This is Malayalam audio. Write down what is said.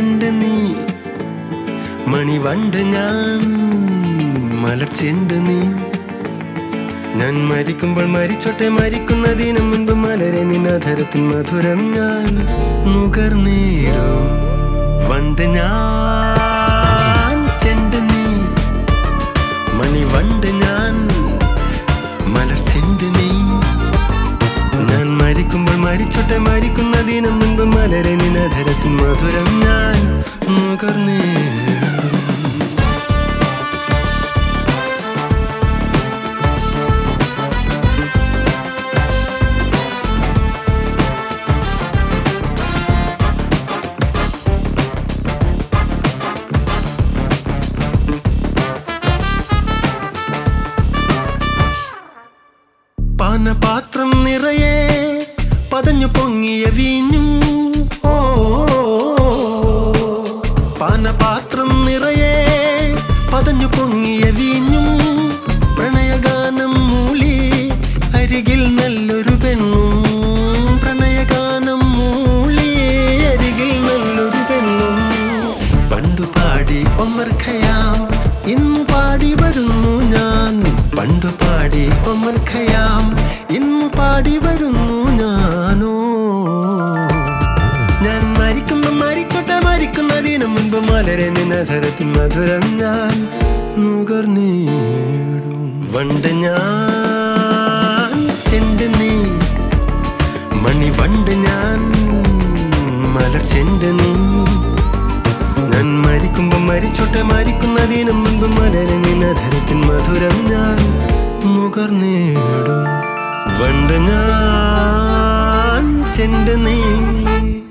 ചെണ്ട് നീ മണിവണ്ട് ഞാൻ മലച്ചെണ്ട് നീ ഞാൻ മരിക്കുമ്പോൾ മരിച്ചോട്ടെ മരിക്കുന്നതിന് മുൻപ് മലരെ നിന്നധരത്തിൻ മധുരം ഞാൻ നുകർന്നേരും വണ്ട് ഞാൻ ചെണ്ട് നീ മണിവണ്ട് ഞാൻ മലർച്ചെണ്ട് നീ ഞാൻ മരിക്കുമ്പോൾ മരിച്ചോട്ടെ മരിക്കുന്നതിന് മുൻപ് മലരെ നിന്നധരത്തിൻ മധുരം ഞാൻ നുകർന്നേരും പാനപാത്രം നിറയെ പതഞ്ഞു പൊങ്ങിയ വീഞ്ഞും ഓ പാനപാത്രം നിറയെ പതഞ്ഞു പൊങ്ങിയ വീഞ്ഞും പ്രണയഗാനം മൂളി അരികിൽ നല്ലൊരു പെണ്ണും പ്രണയഗാനം മൂളി അരികിൽ നല്ലൊരു പെണ്ണും പണ്ടു പാടി ഒമർ ഖയാം ഇന്നു പാടി വരുന്നു ഞാൻ പണ്ടു പാടി ഒമർ ഖയാം ഇന്നു പാടി വരുന്നു ഞാനോ ഞാൻ മരിക്കുമ്പോ മരിച്ചോട്ടെ മരിക്കുന്നതിന് മുൻപ് മലരെ നിന്നധരത്തിൽ മധുരം ഞാൻ നുകർന്നീടും വണ്ട് ഞാൻ ചെണ്ട് നീ മണി വണ്ട് ഞാൻ മലർ ചെണ്ട് നീ ഞാൻ മരിക്കുമ്പോ മരിച്ചോട്ടെ മരിക്കുന്നതിന് മുൻപ് മലരെ നിന്നധരത്തിൻ മധുരം ഞാൻ നുകർന്നേടും വണ്ട് ഞാൻ ചെണ്ട് നീ